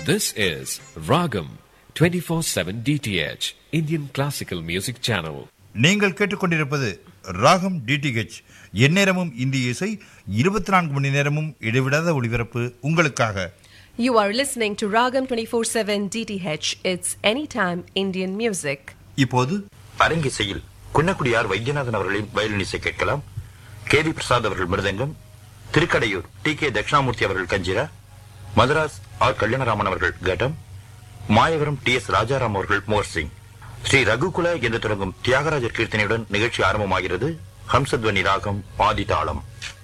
This is Ragam 24/7 DTH Indian Classical Music Channel. நீங்கள் கேட்டுக்கொண்டிருப்பது ராகம் டிடிஹெச் எந்நேரமும் இந்திய இசை இருபத்தி நான்கு மணி நேரமும் இடைவிடாத ஒளிபரப்பு உங்களுக்காக You are listening to Ragam 24/7 DTH. It's anytime Indian music. இப்போது அரங்கிசையில் குன்னக்குடியார் வைத்தியநாதன் அவர்களின் வயலின் இசை கேட்கலாம் கே வி பிரசாத் அவர்கள் மிருதங்கம் திருக்கடையூர் டி கே தட்சிணாமூர்த்தி அவர்கள் கஞ்சிரா மதராஸ் ஆர் கல்யாணராமன் அவர்கள் கடம் மாயவரம் டி எஸ் ராஜாராம் அவர்கள் மோர்சிங் ஸ்ரீ ரகுகுல என்று தொடங்கும் தியாகராஜர் கீர்த்தனையுடன் நிகழ்ச்சி ஆரம்பமாகிறது ஹம்சத்வனி ராகம் ஆதி தாளம்